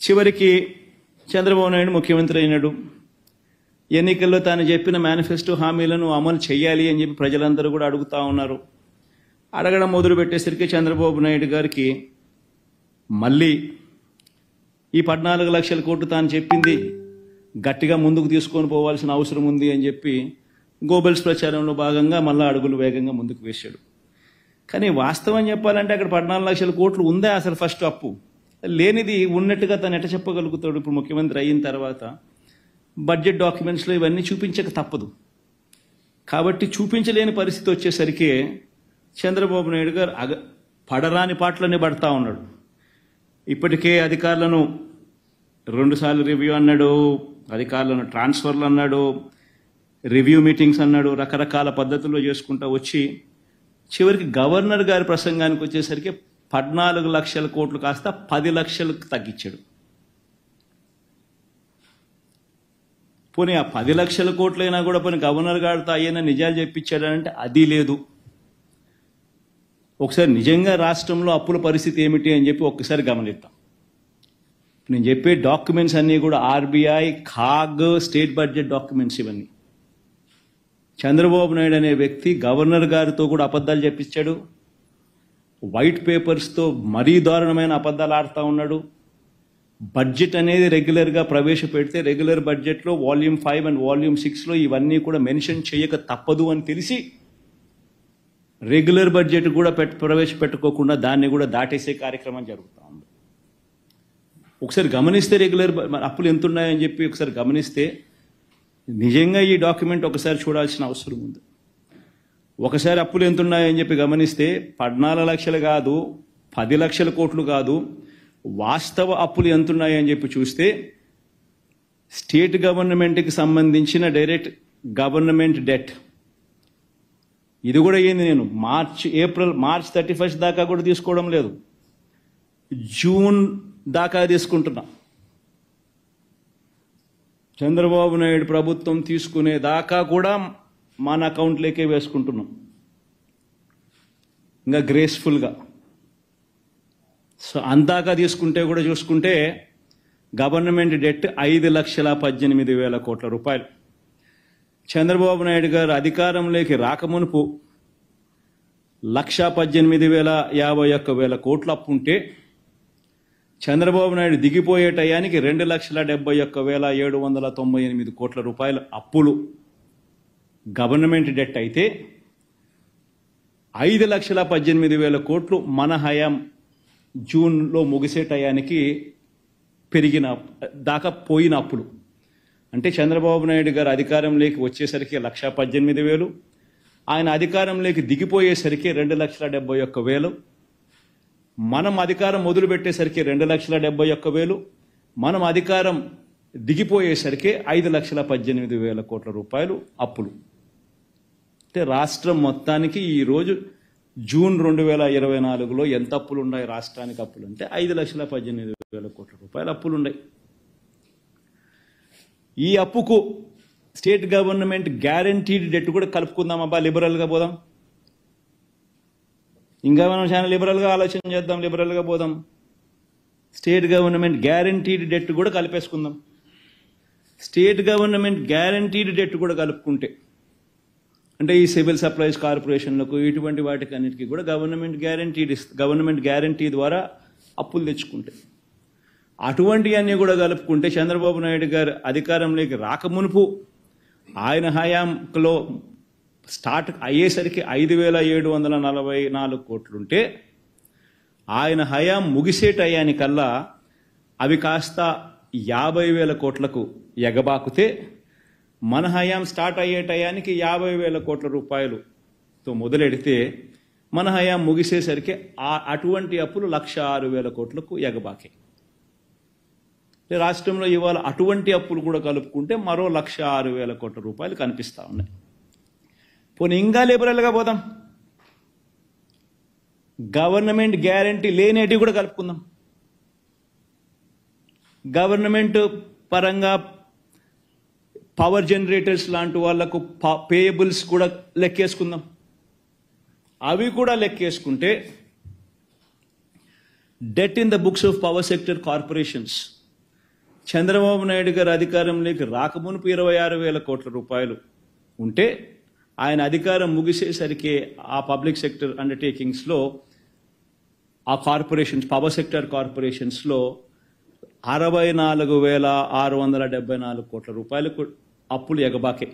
చివరికి చంద్రబాబు నాయుడు ముఖ్యమంత్రి అయినాడు ఎన్నికల్లో తాను చెప్పిన మేనిఫెస్టో హామీలను అమలు చేయాలి అని చెప్పి ప్రజలందరూ కూడా అడుగుతా ఉన్నారు అడగడం మొదలు పెట్టేసరికి చంద్రబాబు నాయుడు గారికి మళ్ళీ ఈ పద్నాలుగు లక్షల కోట్లు తాను చెప్పింది గట్టిగా ముందుకు తీసుకొని పోవాల్సిన అవసరం ఉంది అని చెప్పి గోబెల్స్ ప్రచారంలో భాగంగా మళ్ళీ అడుగులు వేగంగా ముందుకు వేశాడు కానీ వాస్తవం చెప్పాలంటే అక్కడ పద్నాలుగు లక్షల కోట్లు ఉందా అసలు ఫస్ట్ అప్పు లేనిది ఉన్నట్టుగా తను ఎట చెప్పగలుగుతాడు ఇప్పుడు ముఖ్యమంత్రి అయిన తర్వాత బడ్జెట్ డాక్యుమెంట్స్లో ఇవన్నీ చూపించక తప్పదు కాబట్టి చూపించలేని పరిస్థితి వచ్చేసరికి చంద్రబాబు నాయుడు గారు అగ పడరాని పాటలనే పడతా ఉన్నాడు ఇప్పటికే అధికారులను రెండుసార్లు రివ్యూ అన్నాడు అధికారులను ట్రాన్స్ఫర్లు అన్నాడు రివ్యూ మీటింగ్స్ అన్నాడు రకరకాల పద్ధతుల్లో చేసుకుంటూ వచ్చి చివరికి గవర్నర్ గారి ప్రసంగానికి వచ్చేసరికి పద్నాలుగు లక్షల కోట్లు కాస్త పది లక్షలకు తగ్గించాడు పోనీ ఆ పది లక్షల కోట్లైనా కూడా పోనీ గవర్నర్ గారితో అయ్యన నిజాలు చెప్పించాడంటే అది లేదు ఒకసారి నిజంగా రాష్ట్రంలో అప్పుల పరిస్థితి ఏమిటి అని చెప్పి ఒక్కసారి గమనిద్దాం నేను చెప్పే డాక్యుమెంట్స్ అన్నీ కూడా RBI CAG state budget documents ఇవన్నీ చంద్రబాబు నాయుడు అనే వ్యక్తి గవర్నర్ గారితో కూడా అబద్ధాలు చెప్పించాడు వైట్ పేపర్స్తో మరీ దారుణమైన అబద్ధాలు ఆడుతూ ఉన్నాడు బడ్జెట్ అనేది రెగ్యులర్గా ప్రవేశపెడితే రెగ్యులర్ బడ్జెట్లో వాల్యూమ్ ఫైవ్ అండ్ వాల్యూమ్ సిక్స్లో ఇవన్నీ కూడా మెన్షన్ చేయక తప్పదు అని తెలిసి రెగ్యులర్ బడ్జెట్ కూడా పెట్ ప్రవేశపెట్టుకోకుండా దాన్ని కూడా దాటేసే కార్యక్రమం జరుగుతూ ఉంది ఒకసారి గమనిస్తే రెగ్యులర్ బ- మరి అప్పులు ఎంత ఉన్నాయని చెప్పి ఒకసారి గమనిస్తే నిజంగా ఈ డాక్యుమెంట్ ఒకసారి చూడాల్సిన అవసరం ఉంది ఒకసారి అప్పులు ఎంత ఉన్నాయని చెప్పి గమనిస్తే పద్నాలుగు లక్షలు కాదు పది లక్షల కోట్లు కాదు వాస్తవ అప్పులు ఎంత ఉన్నాయని చెప్పి చూస్తే స్టేట్ గవర్నమెంట్కి సంబంధించిన డైరెక్ట్ గవర్నమెంట్ డెట్ ఇది కూడా ఏంది నేను March April March thirty first దాకా కూడా తీసుకోవడం లేదు జూన్ దాకా తీసుకుంటున్నా చంద్రబాబు నాయుడు ప్రభుత్వం తీసుకునే దాకా కూడా మన అకౌంట్లోకే వేసుకుంటున్నాం ఇంకా గ్రేస్ఫుల్గా సో అందాక తీసుకుంటే కూడా చూసుకుంటే గవర్నమెంట్ డెట్ ఐదు లక్షల పద్దెనిమిది వేల కోట్ల రూపాయలు చంద్రబాబు నాయుడు గారు అధికారంలోకి రాకమునుపు లక్ష పద్దెనిమిది వేల యాభై ఒక్క వేల కోట్ల అప్పు ఉంటే చంద్రబాబు నాయుడు దిగిపోయే టయానికి రెండు లక్షల డెబ్బై ఒక్క వేల ఏడు వందల తొంభై ఎనిమిది కోట్ల రూపాయల అప్పులు గవర్నమెంట్ డెట్ అయితే ఐదు లక్షల పద్దెనిమిది వేల కోట్లు మన హయాం జూన్లో ముగిసే టయానికి పెరిగిన దాకా పోయిన అప్పులు అంటే చంద్రబాబు నాయుడు గారు అధికారంలోకి వచ్చేసరికి లక్ష పద్దెనిమిది వేలు ఆయన అధికారంలోకి దిగిపోయేసరికి రెండు లక్షల డెబ్బై ఒక్క వేలు మనం అధికారం మొదలు పెట్టేసరికి రెండు లక్షల డెబ్బై ఒక్క వేలు మనం అధికారం దిగిపోయేసరికి ఐదు లక్షల పద్దెనిమిది వేల కోట్ల రూపాయలు అప్పులు అంటే రాష్ట్రం మొత్తానికి ఈరోజు జూన్ రెండు వేల ఇరవై నాలుగులో ఎంత అప్పులు ఉన్నాయి రాష్ట్రానికి అప్పులు అంటే ఐదు లక్షల పద్దెనిమిది వేల కోట్ల రూపాయల అప్పులు ఉన్నాయి ఈ అప్పుకు స్టేట్ గవర్నమెంట్ గ్యారంటీడ్ డెట్ కూడా కలుపుకుందాం అబ్బా లిబరల్గా పోదాం ఇంకా మనం చాలా లిబరల్గా ఆలోచన చేద్దాం లిబరల్గా పోదాం స్టేట్ గవర్నమెంట్ గ్యారంటీడ్ డెట్ కూడా కలిపేసుకుందాం స్టేట్ గవర్నమెంట్ గ్యారంటీడ్ డెట్ కూడా కలుపుకుంటే అంటే ఈ సివిల్ సప్లైస్ కార్పొరేషన్లకు ఇటువంటి వాటికి అన్నిటికీ కూడా గవర్నమెంట్ గ్యారంటీ గవర్నమెంట్ గ్యారంటీ ద్వారా అప్పులు తెచ్చుకుంటే అటువంటివన్నీ కూడా కలుపుకుంటే చంద్రబాబు నాయుడు గారు అధికారంలోకి రాకమునుపు ఆయన హయాంలో స్టార్ట్ అయ్యేసరికి ఐదు వేల ఏడు వందల నలభై నాలుగు కోట్లుంటే ఆయన హయాం ముగిసే టయానికల్లా అవి కాస్త యాభై వేల కోట్లకు ఎగబాకుతే మన హయాం స్టార్ట్ అయ్యే టయానికి యాభై వేల కోట్ల రూపాయలుతో మొదలెడితే మన హయాం ముగిసేసరికి ఆ అటువంటి అప్పులు లక్ష ఆరు వేల కోట్లకు ఎగబాకాయి అంటే రాష్ట్రంలో ఇవాళ అటువంటి అప్పులు కూడా కలుపుకుంటే మరో లక్ష ఆరు వేల కోట్ల రూపాయలు కనిపిస్తా ఉన్నాయి పోనీ ఇంకా లిబరల్గా పోదాం గవర్నమెంట్ గ్యారంటీ లేనేటివి కూడా కలుపుకుందాం గవర్నమెంట్ పరంగా పవర్ జనరేటర్స్ లాంటి వాళ్లకు పేయబుల్స్ కూడా లెక్కేసుకుందాం అవి కూడా లెక్కేసుకుంటే debt in the books of power sector corporations Chandrababu Naidu గారు అధికారంలోకి రాకమునుపు ఇరవై ఆరు వేల కోట్ల రూపాయలు ఉంటే ఆయన అధికారం ముగిసేసరికి ఆ పబ్లిక్ సెక్టర్ అండర్టేకింగ్స్లో ఆ కార్పొరేషన్స్ పవర్ సెక్టర్ కార్పొరేషన్స్లో అరవై నాలుగు వేల ఆరు వందల డెబ్బై నాలుగు కోట్ల రూపాయలకు అప్పులు ఎగబాకే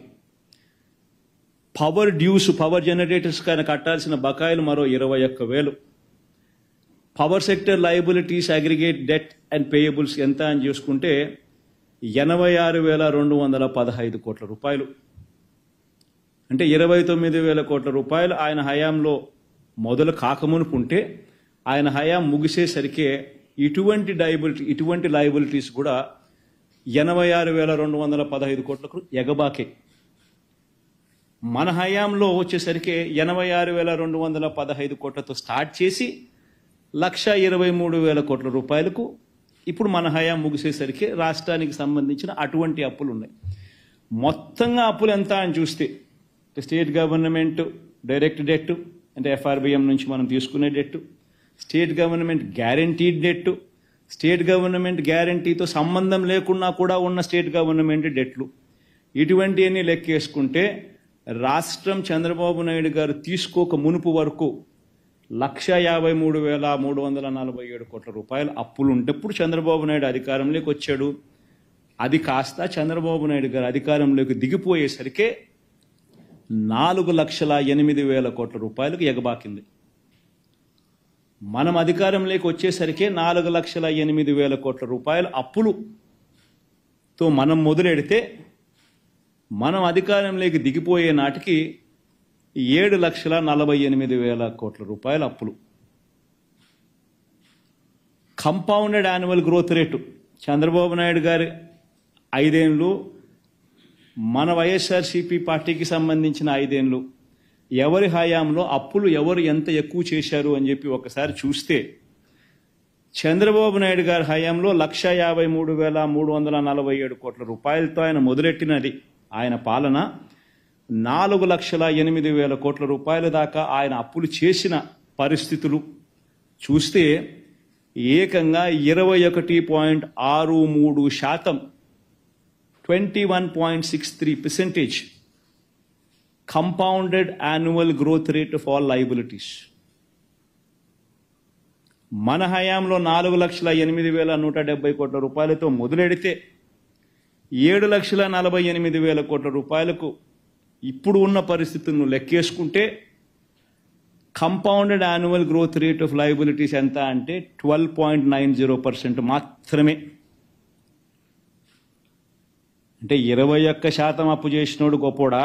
పవర్ డ్యూస్ పవర్ జనరేటర్స్ కానీ కట్టాల్సిన బకాయిలు మరో ఇరవై ఒక్క వేలు power sector liabilities aggregate debt and payables ఎంత అని చూసుకుంటే ఎనభై ఆరు వేల రెండు వందల పదహైదు కోట్ల రూపాయలు అంటే ఇరవై తొమ్మిది వేల కోట్ల రూపాయలు ఆయన హయాంలో మొదలు కాకమునుపు ఉంటే ఆయన హయాం ముగిసేసరికి ఇటువంటి డైబిలిటీ ఇటువంటి లయబిలిటీస్ కూడా ఎనభై ఆరు వేల రెండు వందల పదహైదు కోట్లకు ఎగబాకే మన హయాంలో వచ్చేసరికి ఎనభై ఆరు వేల రెండు వందల పదహైదు కోట్లతో స్టార్ట్ చేసి లక్ష ఇరవై మూడు వేల కోట్ల రూపాయలకు ఇప్పుడు మన హయాం ముగిసేసరికి రాష్ట్రానికి సంబంధించిన అటువంటి అప్పులు ఉన్నాయి మొత్తంగా అప్పులు ఎంత అని చూస్తే స్టేట్ గవర్నమెంట్ డైరెక్ట్ డెట్ అంటే ఎఫ్ఆర్బిఎం నుంచి మనం తీసుకునే debt state government guaranteed debt state government గ్యారంటీతో సంబంధం లేకున్నా కూడా ఉన్న స్టేట్ గవర్నమెంట్ డెట్లు ఇటువంటివన్నీ లెక్కేసుకుంటే రాష్ట్రం చంద్రబాబు నాయుడు గారు తీసుకోక మునుపు వరకు లక్ష యాభై మూడు వేల మూడు వందల నలభై ఏడు కోట్ల రూపాయలు అప్పులు ఉంటప్పుడు చంద్రబాబు నాయుడు అధికారంలోకి వచ్చాడు అది కాస్త చంద్రబాబు నాయుడు గారు అధికారంలోకి దిగిపోయేసరికే నాలుగు లక్షల ఎనిమిది వేల కోట్ల రూపాయలకు ఎగబాకింది మనం అధికారంలోకి వచ్చేసరికి నాలుగు లక్షల ఎనిమిది వేల కోట్ల రూపాయల అప్పులుతో మనం మొదలెడితే మనం అధికారంలోకి దిగిపోయే నాటికి ఏడు లక్షల నలభై ఎనిమిది వేల కోట్ల రూపాయల అప్పులు compounded annual growth rate Chandrababu Naidu గారి ఐదేళ్ళు మన వైఎస్ఆర్సీపీ పార్టీకి సంబంధించిన ఐదేళ్ళు ఎవరి హయాంలో అప్పులు ఎవరు ఎంత ఎక్కువ చేశారు అని చెప్పి ఒకసారి చూస్తే చంద్రబాబు నాయుడు గారి హయాంలో లక్ష యాభై మూడు వేల మూడు వందల నలభై ఏడు కోట్ల రూపాయలతో ఆయన మొదలెట్టినది ఆయన పాలన నాలుగు లక్షల ఎనిమిది వేల కోట్ల రూపాయల దాకా ఆయన అప్పులు చేసిన పరిస్థితులు చూస్తే ఏకంగా ఇరవై ఒకటి పాయింట్ ఆరు మూడు శాతం twenty one point six three percentage compounded annual growth rate of all liabilities మన హయాంలో నాలుగు లక్షల ఎనిమిది వేల నూట డెబ్బై కోట్ల రూపాయలతో మొదలెడితే ఏడు లక్షల నలభై ఎనిమిది వేల కోట్ల రూపాయలకు ఇప్పుడు ఉన్న పరిస్థితులను లెక్కేసుకుంటే compounded annual growth rate of liabilities ఎంత అంటే twelve point nine zero percent మాత్రమే అంటే ఇరవై ఒక్క శాతం అప్పు చేసినోడు గొప్పోడా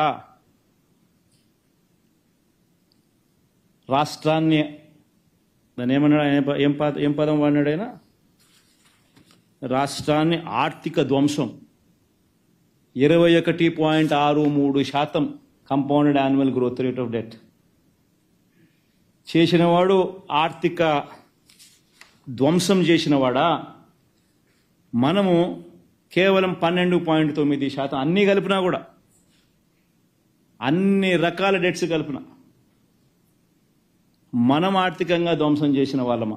రాష్ట్రాన్ని దాన్ని ఏమన్నాడు ఆయన ప- ఏం పద ఏం పదం వాడినాడు ఆయన రాష్ట్రాన్ని ఆర్థిక ధ్వంసం ఇరవై ఒకటి పాయింట్ ఆరు మూడు శాతం compounded annual growth rate of debt చేసినవాడు ఆర్థిక ధ్వంసం చేసినవాడా మనము కేవలం పన్నెండు పాయింట్ తొమ్మిది శాతం అన్నీ కలిపినా కూడా అన్ని రకాల డెట్స్ కలిపిన మనం ఆర్థికంగా ధ్వంసం చేసిన వాళ్ళమా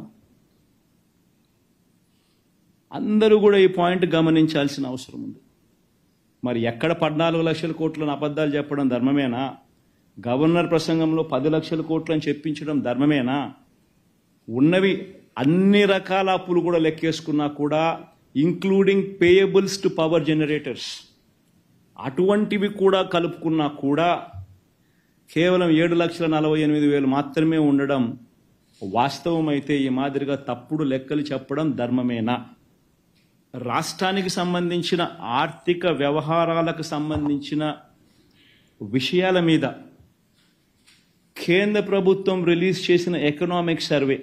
అందరూ కూడా ఈ పాయింట్ గమనించాల్సిన అవసరం ఉంది మరి ఎక్కడ పద్నాలుగు లక్షల కోట్లను అబద్ధాలు చెప్పడం ధర్మమేనా గవర్నర్ ప్రసంగంలో పది లక్షల కోట్లు అని చెప్పించడం ధర్మమేనా ఉన్నవి అన్ని రకాల అప్పులు కూడా లెక్కేసుకున్నా కూడా including payables to power generators అటువంటివి కూడా కలుపుకున్నా కూడా కేవలం ఏడు లక్షల నలభై ఎనిమిది వేలు మాత్రమే ఉండడం వాస్తవమైతే ఈ మాదిరిగా తప్పుడు లెక్కలు చెప్పడం ధర్మమేనా రాష్ట్రానికి సంబంధించిన ఆర్థిక వ్యవహారాలకు సంబంధించిన విషయాల మీద కేంద్ర ప్రభుత్వం రిలీజ్ చేసిన economic survey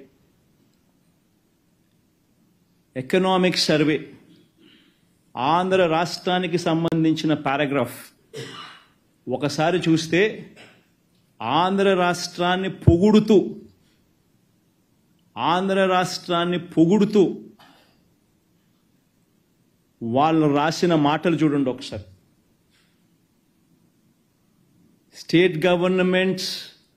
economic survey Andhra రాష్ట్రానికి సంబంధించిన పారాగ్రాఫ్ ఒకసారి చూస్తే ఆంధ్ర రాష్ట్రాన్ని పొగుడుతూ ఆంధ్ర రాష్ట్రాన్ని పొగుడుతూ వాళ్ళు రాసిన మాటలు చూడండి ఒకసారి state governments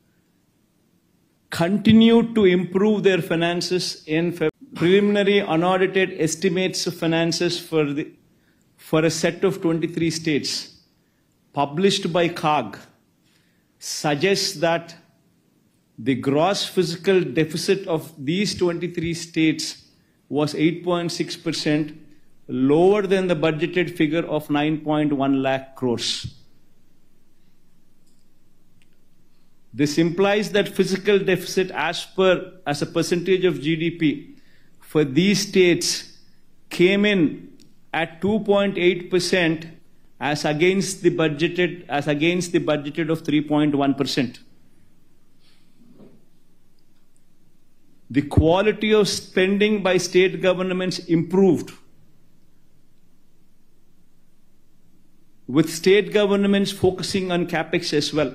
continue to improve their finances in Feb- preliminary unaudited estimates of finances for the for a set of 23 states published by CAG suggests that the gross physical deficit of these 23 states was 8.6% lower than the budgeted figure of 9.1 lakh crores. This implies that physical deficit as per as a percentage of GDP for these states came in at 2.8% as against the budgeted as against the budgeted of 3.1%. The quality of spending by state governments improved with state governments focusing on capex as well.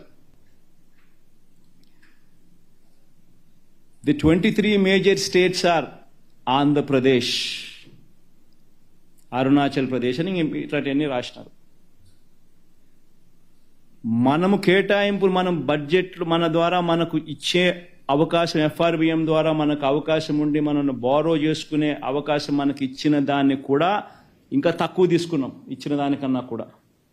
The 23 major states are Andhra Pradesh, Arunachal Pradesh అని ఇంక ఇట్లాంటివన్నీ రాసినారు మనము కేటాయింపులు మనం బడ్జెట్లు మన ద్వారా మనకు ఇచ్చే అవకాశం ఎఫ్ఆర్బిఎం ద్వారా మనకు అవకాశం ఉండి మనల్ని బారో చేసుకునే అవకాశం మనకి ఇచ్చిన దాన్ని కూడా ఇంకా తక్కువ తీసుకున్నాం ఇచ్చిన దానికన్నా కూడా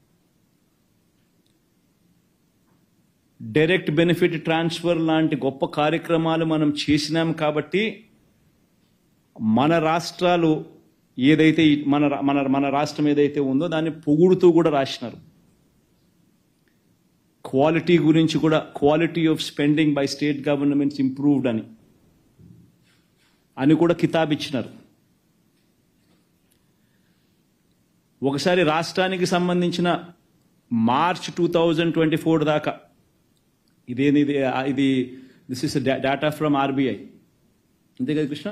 డైరెక్ట్ బెనిఫిట్ ట్రాన్స్ఫర్ లాంటి గొప్ప కార్యక్రమాలు మనం చేసినాం కాబట్టి మన రాష్ట్రాలు ఏదైతే ఈ- మన రా- మన మన రాష్ట్రం ఏదైతే ఉందో దాన్ని పొగుడుతూ కూడా రాసినారు క్వాలిటీ గురించి కూడా quality of spending by state governments improved అని అని కూడా కితాబ్ ఇచ్చినారు ఒకసారి రాష్ట్రానికి సంబంధించిన March two thousand twenty four దాకా ఇదేది ఇది ఇది this is data from RBI అంతే కదా కృష్ణ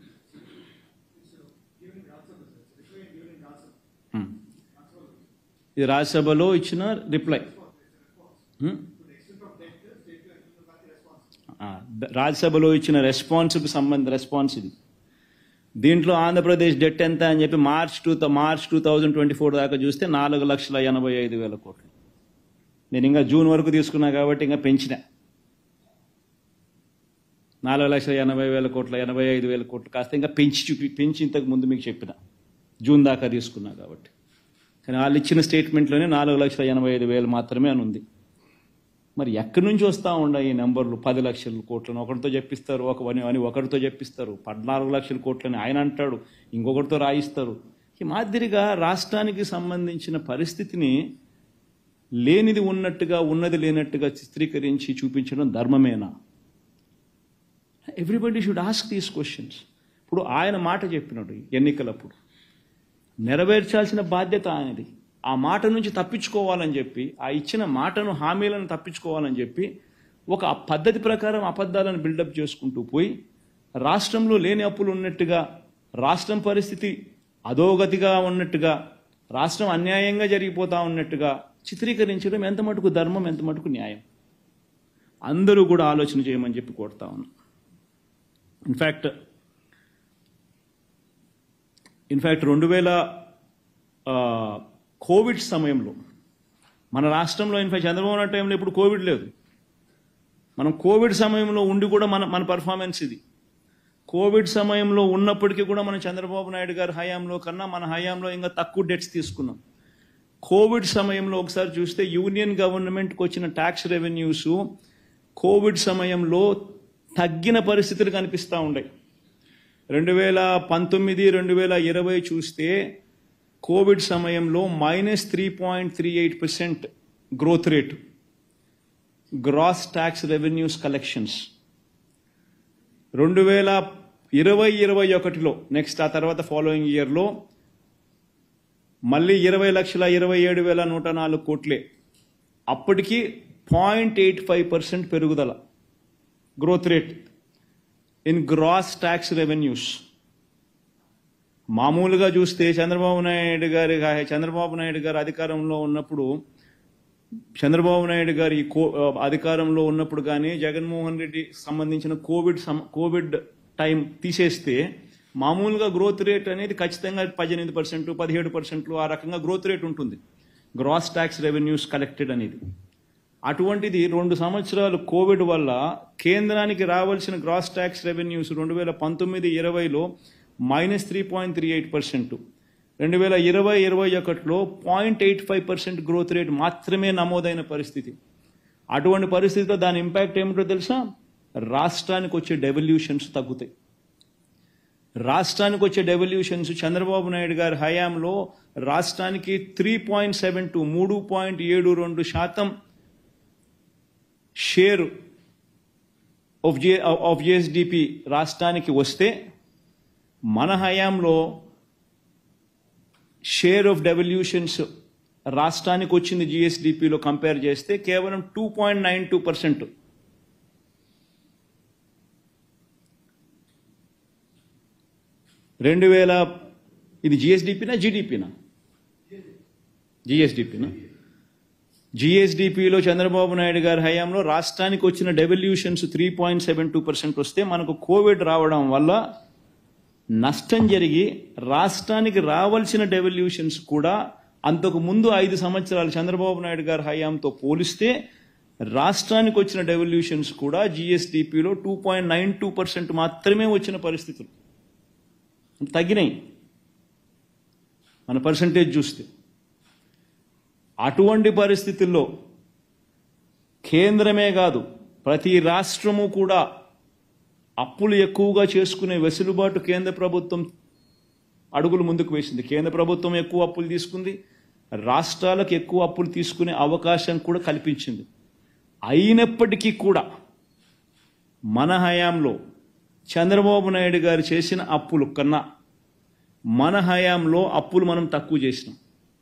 Hmm. ఇది రాజ్యసభలో ఇచ్చిన రిప్లై Hmm? ఆ, ద- రాజ్యసభలో ఇచ్చిన రెస్పాన్స్కి సంబంధ రెస్పాన్స్ ఇది దీంట్లో ఆంధ్రప్రదేశ్ డెట్ ఎంత అని చెప్పి March two March two thousand twenty four దాకా చూస్తే నాలుగు లక్షల ఎనభై ఐదు వేల కోట్లు నేను ఇంకా జూన్ వరకు తీసుకున్నా కాబట్టి ఇంకా పెంచిన నాలుగు లక్షల ఎనభై వేల కోట్ల ఎనభై ఐదు వేల కోట్లు కాస్త ఇంకా పెంచి చూపి పెంచి ఇంతకు ముందు మీకు చెప్పిన జూన్ దాకా తీసుకున్నా కాబట్టి కానీ వాళ్ళు ఇచ్చిన స్టేట్మెంట్లోనే నాలుగు లక్షల ఎనభై ఐదు వేలు మాత్రమే అని ఉంది మరి ఎక్కడి నుంచి వస్తూ ఉన్నాయి ఈ నెంబర్లు పది లక్షల కోట్లను ఒకరితో చెప్పిస్తారు ఒక అని అని ఒకరితో చెప్పిస్తారు పద్నాలుగు లక్షల కోట్లని ఆయన అంటాడు ఇంకొకరితో రాయిస్తారు ఈ మాదిరిగా రాష్ట్రానికి సంబంధించిన పరిస్థితిని లేనిది ఉన్నట్టుగా ఉన్నది లేనట్టుగా చిత్రీకరించి చూపించడం ధర్మమేనా everybody should ask these questions ఇప్పుడు ఆయన మాట చెప్పినట్టు ఎన్నికలప్పుడు నెరవేర్చాల్సిన బాధ్యత ఆయనది ఆ మాట నుంచి తప్పించుకోవాలని చెప్పి ఆ ఇచ్చిన మాటను హామీలను తప్పించుకోవాలని చెప్పి ఒక పద్ధతి ప్రకారం అబద్ధాలను బిల్డప్ చేసుకుంటూ పోయి రాష్ట్రంలో లేని అప్పులు ఉన్నట్టుగా రాష్ట్రం పరిస్థితి అధోగతిగా ఉన్నట్టుగా రాష్ట్రం అన్యాయంగా జరిగిపోతా ఉన్నట్టుగా చిత్రీకరించడం ఎంత మటుకు ధర్మం ఎంత మటుకు న్యాయం అందరూ కూడా ఆలోచన చేయమని చెప్పి కోరుతా ఉన్నాం ఇన్ఫ్యాక్ట్ ఇన్ఫ్యాక్ట్ రెండు వేల ఆ, కోవిడ్ సమయంలో మన రాష్ట్రంలో ఇన్ఫాక్ట్ చంద్రబాబు నాయుడు టైంలో ఇప్పుడు కోవిడ్ లేదు మనం కోవిడ్ సమయంలో ఉండి కూడా మన మన పర్ఫార్మెన్స్ ఇది కోవిడ్ సమయంలో ఉన్నప్పటికీ కూడా మనం చంద్రబాబు నాయుడు గారి హయాంలో కన్నా మన హయాంలో ఇంకా తక్కువ డెట్స్ తీసుకున్నాం కోవిడ్ సమయంలో ఒకసారి చూస్తే యూనియన్ గవర్నమెంట్కి వచ్చిన ట్యాక్స్ రెవెన్యూస్ కోవిడ్ సమయంలో తగ్గిన పరిస్థితులు కనిపిస్తూ ఉన్నాయి రెండు వేల పంతొమ్మిది రెండు వేల ఇరవై చూస్తే కోవిడ్ సమయంలో minus three point three eight percent growth rate gross tax revenues collections రెండు వేల ఇరవై ఇరవై ఒకటిలో నెక్స్ట్ ఆ తర్వాత ఫాలోయింగ్ ఇయర్లో మళ్ళీ ఇరవై లక్షల ఇరవై ఏడు వేల నూట నాలుగు కోట్లే అప్పటికి పాయింట్ ఎయిట్ ఫైవ్ పర్సెంట్ పెరుగుదల growth rate in gross tax revenues మామూలుగా చూస్తే చంద్రబాబు నాయుడు గారి చంద్రబాబు నాయుడు గారు అధికారంలో ఉన్నప్పుడు చంద్రబాబు నాయుడు గారి ఈ కో అధికారంలో ఉన్నప్పుడు కానీ జగన్మోహన్ రెడ్డి సంబంధించిన కోవిడ్ సమ కోవిడ్ టైం తీసేస్తే మామూలుగా గ్రోత్ రేట్ అనేది ఖచ్చితంగా పద్దెనిమిది పర్సెంట్ పదిహేడు పర్సెంట్లు ఆ రకంగా గ్రోత్ రేట్ ఉంటుంది గ్రాస్ ట్యాక్స్ రెవెన్యూస్ కలెక్టెడ్ అనేది అటువంటిది రెండు సంవత్సరాలు కోవిడ్ వల్ల కేంద్రానికి రావాల్సిన గ్రాస్ ట్యాక్స్ రెవెన్యూస్ రెండు వేల పంతొమ్మిది ఇరవైలో minus three point three eight percent రెండు వేల ఇరవై ఇరవై ఒకటిలో point eight five percent growth rate మాత్రమే నమోదైన పరిస్థితి అటువంటి పరిస్థితిలో దాని ఇంపాక్ట్ ఏమిటో తెలుసా రాష్ట్రానికి వచ్చే డెవల్యూషన్స్ తగ్గుతాయి రాష్ట్రానికి వచ్చే డెవల్యూషన్స్ చంద్రబాబు నాయుడు గారి హయాంలో రాష్ట్రానికి త్రీ పాయింట్ సెవెన్ టూ మూడు పాయింట్ ఏడు రెండు శాతం షేర్ ఆఫ్ జే ఆఫ్ జిఎస్డిపి రాష్ట్రానికి వస్తే మన హయాంలో షేర్ ఆఫ్ డెవల్యూషన్స్ రాష్ట్రానికి వచ్చింది జిఎస్డిపిలో కంపేర్ చేస్తే కేవలం two point nine two percent రెండు వేల ఇది జిఎస్డిపినా జీడిపినా జిఎస్డిపినా జిఎస్డిపిలో చంద్రబాబు నాయుడు గారి హయాంలో రాష్ట్రానికి వచ్చిన devolutions three point seven two percent వస్తే మనకు కోవిడ్ రావడం వల్ల నష్టం జరిగి రాష్ట్రానికి రావాల్సిన డెవల్యూషన్స్ కూడా అంతకు ముందు ఐదు సంవత్సరాలు చంద్రబాబు నాయుడు గారి హయాంతో పోలిస్తే రాష్ట్రానికి వచ్చిన డెవల్యూషన్స్ కూడా జిఎస్డిపిలో two point nine two percent మాత్రమే వచ్చిన పరిస్థితులు తగ్గినాయి మన పర్సంటేజ్ చూస్తే అటువంటి పరిస్థితుల్లో కేంద్రమే కాదు ప్రతి రాష్ట్రము కూడా అప్పులు ఎక్కువగా చేసుకునే వెసులుబాటు కేంద్ర ప్రభుత్వం అడుగులు ముందుకు వేసింది కేంద్ర ప్రభుత్వం ఎక్కువ అప్పులు తీసుకుంది రాష్ట్రాలకు ఎక్కువ అప్పులు తీసుకునే అవకాశం కూడా కల్పించింది అయినప్పటికీ కూడా మన హయాంలో చంద్రబాబు నాయుడు గారు చేసిన అప్పులు కన్నా మన హయాంలో అప్పులు మనం తక్కువ చేసినాం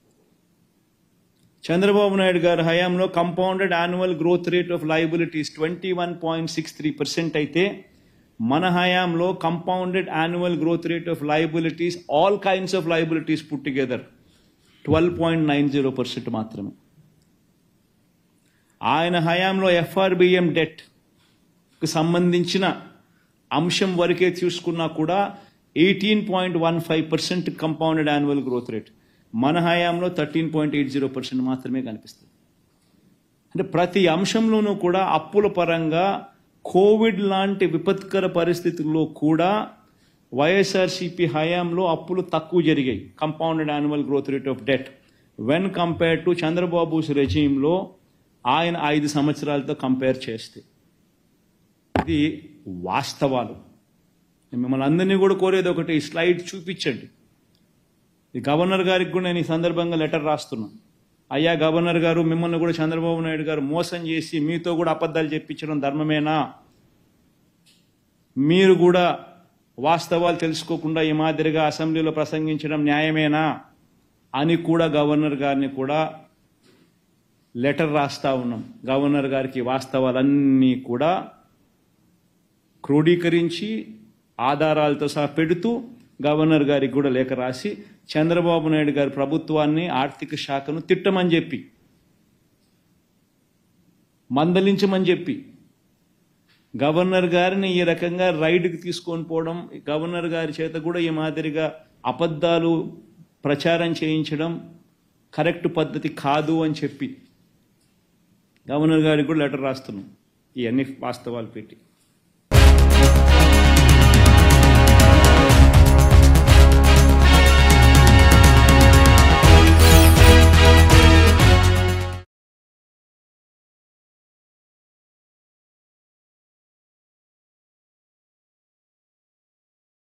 చంద్రబాబు నాయుడు గారి హయాంలో compounded annual growth rate of liabilities twenty one point six three percent అయితే మన హయాంలో compounded annual growth rate of liabilities all kinds of liabilities put together twelve point nine zero percent మాత్రమే ఆయన హయాంలో ఎఫ్ఆర్బిఎం డెట్ కు సంబంధించిన అంశం వరకే చూసుకున్నా కూడా eighteen point one five percent compounded annual growth rate మన హయాంలో thirteen point eight zero percent మాత్రమే కనిపిస్తుంది అంటే ప్రతి అంశంలోనూ కూడా అప్పుల పరంగా కోవిడ్ లాంటి విపత్కర పరిస్థితుల్లో కూడా వైఎస్ఆర్సీపీ హయాంలో అప్పులు తక్కువ జరిగాయి compounded annual growth rate of debt when compare to Chandrababu's రెజీమ్లో ఆయన ఐదు సంవత్సరాలతో కంపేర్ చేస్తే ఇది వాస్తవాలు నేను మిమ్మల్ని అందరినీ కూడా కోరేది ఒకటి ఈ స్లైడ్ చూపించండి ఈ గవర్నర్ గారికి కూడా నేను ఈ సందర్భంగా లెటర్ రాస్తున్నా అయ్యా గవర్నర్ గారు మిమ్మల్ని కూడా చంద్రబాబు నాయుడు గారు మోసం చేసి మీతో కూడా అబద్ధాలు చెప్పించడం ధర్మమేనా మీరు కూడా వాస్తవాలు తెలుసుకోకుండా ఈ మాదిరిగా అసెంబ్లీలో ప్రసంగించడం న్యాయమేనా అని కూడా గవర్నర్ గారిని కూడా లెటర్ రాస్తా ఉన్నాం గవర్నర్ గారికి వాస్తవాలన్నీ కూడా క్రోడీకరించి ఆధారాలతో సహా పెడుతూ గవర్నర్ గారికి కూడా లేఖ రాసి చంద్రబాబు నాయుడు గారి ప్రభుత్వాన్ని ఆర్థిక శాఖను తిట్టమని చెప్పి మందలించమని చెప్పి గవర్నర్ గారిని ఈ రకంగా రైడ్కి తీసుకొని పోవడం గవర్నర్ గారి చేత కూడా ఈ మాదిరిగా అబద్ధాలు ప్రచారం చేయించడం కరెక్ట్ పద్ధతి కాదు అని చెప్పి గవర్నర్ గారికి కూడా లెటర్ రాస్తున్నాం ఇవన్నీ వాస్తవాలు పెట్టి